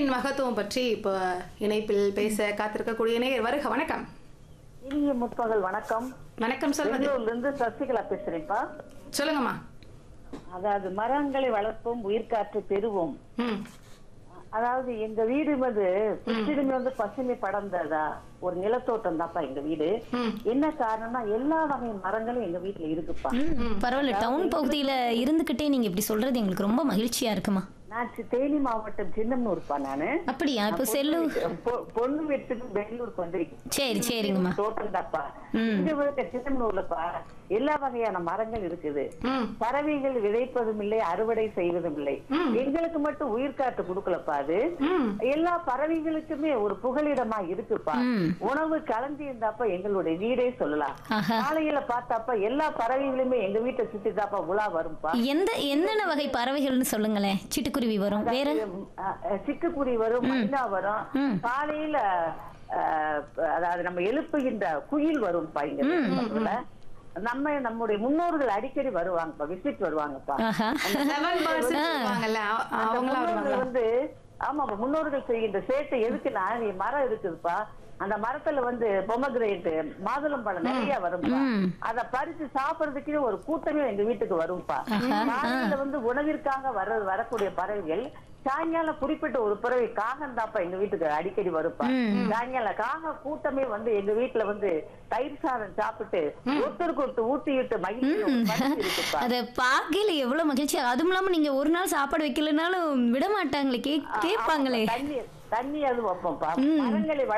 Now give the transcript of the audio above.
மரங்களின் மகத்துவம் பற்றி இப்போ இணைப்பில் பேச காத்திருக்கக்கூடிய நேயர் வருக வணக்கம் இனிய முற்பகல் வணக்கம் வணக்கம் சொல்வது பெங்களூர்ல இருந்து சசிகலா பேசுறேன்ப்பா சொல்லுங்கம்மா அதாவது மரங்களை வளர்ப்போம் உயிர்காற்று பெறுவோம் ம் அதாவது எங்க வீடு வந்து சுற்றிலுமே வந்து பசுமை படர்ந்ததா ஒரு நிலத்தோட்டம் தான்ப்பா எங்க வீடு ம். என்ன காரணம்னா எல்லா வகை மரங்களும் எங்க வீட்டுல இருக்குப்பா ம், பரவாயில்ல டவுன் பகுதியில இருந்துகிட்டே நீங்க இப்படி சொல்றது எங்களுக்கு ரொம்ப மகிழ்ச்சியா இருக்குமா நான் சி- தேனி மாவட்டம் சின்னம்னூர்ப்பா நானு அப்படியா இப்போ செல்லு பொ- பொண்ணு வீட்டுக்கு பெங்களூருக்கு வந்திருக்கேன் சரி சரிங்கம்மா தோட்டம் தான்ப்பா ம். இங்க இருக்க சின்னம்னூர்லப்பா எல்லா வகையான மரங்கள் இருக்குது ம் பறவைகள் விதைப்பதும் இல்லை அறுவடை செய்வதும் இல்லை எங்களுக்கு மட்டும் உயிர்காற்று கொடுக்கலப்பா அது ம் எல்லா பறவைகளுக்குமே ஒரு புகலிடமா இருக்குப்பா ம். உணவு கலந்து இருந்தாப்ப எங்களுடைய வீடே சொல்லலாம் ஆஹா காலையில பார்த்தாப்பா எல்லா பறவைகளுமே எங்க வீட்டை சுத்தி தாப்பா உலா வரும்பா எந்த என்னென்ன வகை பறவைகள்னு சொல்லுங்களேன் சிட்டுக்குருவி வரும் வேற அஹ், அஹ், சிட்டுக்குருவி வரும் மைனா வரும் ம். காலையில அஹ், அதாவது நம்ம எழுப்புகின்ற குயில் வரும்பா இங்க பக்கத்துல. நம்ம நம்முடைய முன்னோர்கள் அடிக்கடி வருவாங்கப்பா விசிட் வருவாங்கப்பா ஆஹா செவன் பேர்ட்ஸ் சொல்லுவாங்கல்ல அ- அந்த அவங்களாம் முன்னோர்கள் வருவாங்களா வந்து ஆமா முன்னோர்கள் செய்கின்ற சேட்டை எதுக்குன்னா நீ மரம் இருக்குதுப்பா அந்த மரத்துல வந்து பொமகிரேட் மாதுளம் பழம் நிறைய வரும்பா ம். அத பறிச்சு சாப்பிடுறதுக்கு ஒரு கூட்டமே எங்க வீட்டுக்கு வரும்பா காலையில வந்து உணவிற்காக வர வரக்கூடிய பறவைகள் சாயங்காலம் குறிப்பிட்ட ஒரு பறவை காகம் தாப்பா எங்க வீட்டுக்கு அடிக்கடி வருப்பா சாயங்காலம் காக கூட்டமே வந்து எங்க வீட்டுல வந்து தயிர் சாதம் சாப்பிட்டு ஒருத்தருக்கு ஒருத்தர் ஊட்டி விட்டு மகிழ்ச்சி ஒரு பரிசு இருக்குப்பா அதை பார்க்கல எவ்வளவு மகிழ்ச்சியா அதுவும் இல்லாம நீங்க ஒரு நாள் சாப்பாடு வைக்கலனாலும் விட மாட்டாங்களே கே கேட்பாங்களே தண்ணி தண்ணி அது வைப்போம்ப்பா மரங்களை